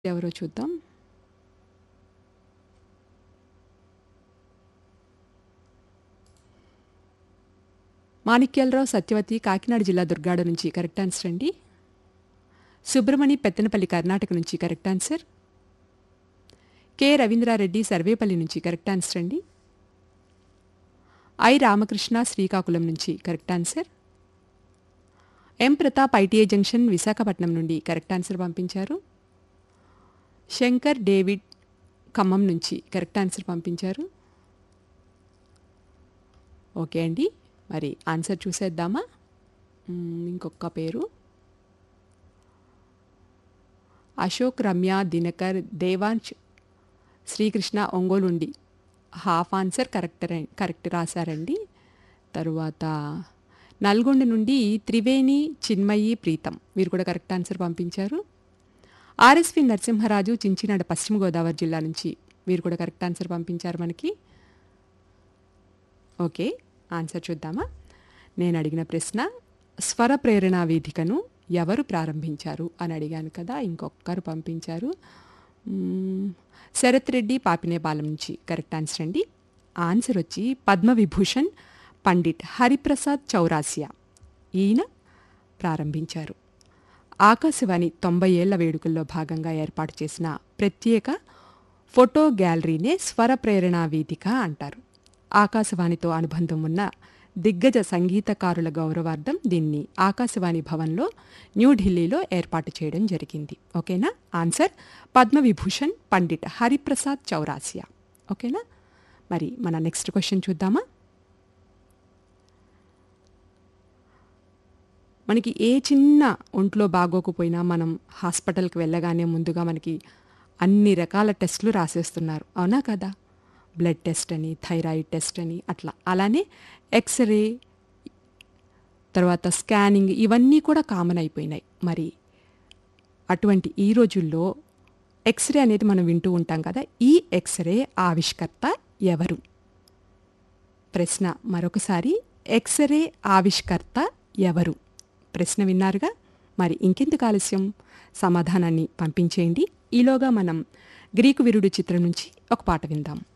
ఎవరో చూద్దాం మాణిక్యాలరావు సత్యవతి కాకినాడ జిల్లా దుర్గాడ నుంచి కరెక్ట్ ఆన్సర్ అండి సుబ్రమణి పెత్తనపల్లి కర్ణాటక నుంచి correct answer K Ravindra Reddy Sarvepalli నుంచి కరెక్ట్ ఆన్సర్ అండి ఐ రామకృష్ణ శ్రీకాకుళం నుంచి correct answer M Pratap ITI junction Visakhapatnam నుండి కరెక్ట్ ఆన్సర్ పంపించారు శంకర్ డేవిడ్ ఖమ్మం నుంచి కరెక్ట్ ఆన్సర్ పంపించారు ఓకే అండి మరి ఆన్సర్ చూసేద్దామా మ్మ్, ఇంకొక పేరు అశోక్ రమ్య దినకర్ దేవాంశ్ శ్రీకృష్ణ ఒంగోలుండి హాఫ్ ఆన్సర్ కరెక్ట్ ర- కరెక్ట్ రాశారండి తరువాత నల్గొండ నుండి త్రివేణి చిన్మయి ప్రీతం వీరు కూడా కరెక్ట్ ఆన్సర్ పంపించారు ఆర్ఎస్వి నరసింహరాజు చించినాడ పశ్చిమ గోదావరి జిల్లా నుంచి వీరు కూడా కరెక్ట్ ఆన్సర్ పంపించారు మనకి ఓకే ఆన్సర్ చూద్దామా నేను అడిగిన ప్రశ్న స్వర ప్రేరణ వేదికను ఎవరు ప్రారంభించారు అని అడిగాను కదా ఇంకొకరు పంపించారు మ్మ్, శరత్ రెడ్డి పాపినేపాలెం నుంచి కరెక్ట్ ఆన్సర్ అండి ఆన్సర్ వచ్చి పద్మవిభూషణ్ పండిట్ హరిప్రసాద్ చౌరాసియా ఈయన ప్రారంభించారు ఆకాశవాణి తొంభై ఏళ్ల వేడుకల్లో భాగంగా ఏర్పాటు చేసిన ప్రత్యేక ఫోటో గ్యాలరీనే స్వర ప్రేరణ వేదిక అంటారు ఆకాశవాణితో అనుబంధం ఉన్న దిగ్గజ సంగీతకారుల గౌరవార్థం దీన్ని ఆకాశవాణి భవన్లో న్యూఢిల్లీలో ఏర్పాటు చేయడం జరిగింది ఓకేనా ఆన్సర్ పద్మవిభూషణ్ పండిట్ హరిప్రసాద్ చౌరాసియా ఓకేనా మరి మన నెక్స్ట్ క్వశ్చన్ చూద్దామా మనకి ఏ చిన్న ఒంట్లో బాగోకపోయినా మనం హాస్పిటల్కి వెళ్ళగానే ముందుగా మనకి అన్ని రకాల టెస్టులు రాసేస్తున్నారు అవునా కదా బ్లడ్ టెస్ట్ అని థైరాయిడ్ టెస్ట్ అని అట్లా అలానే ఎక్స్రే తర్వాత స్కానింగ్ ఇవన్నీ కూడా కామన్ అయిపోయినాయి మరి అటువంటి ఈ రోజుల్లో ఎక్స్రే అనేది మనం వింటూ ఉంటాం కదా ఈ ఎక్స్రే ఆవిష్కర్త ఎవరు ప్రశ్న మరొకసారి ఎక్స్రే ఆవిష్కర్త ఎవరు ప్రశ్న విన్నారుగా మరి ఇంకెందుకు ఆలస్యం సమాధానాన్ని పంపించేయండి ఈలోగా మనం గ్రీకు విరుడు చిత్రం నుంచి ఒక పాట విందాం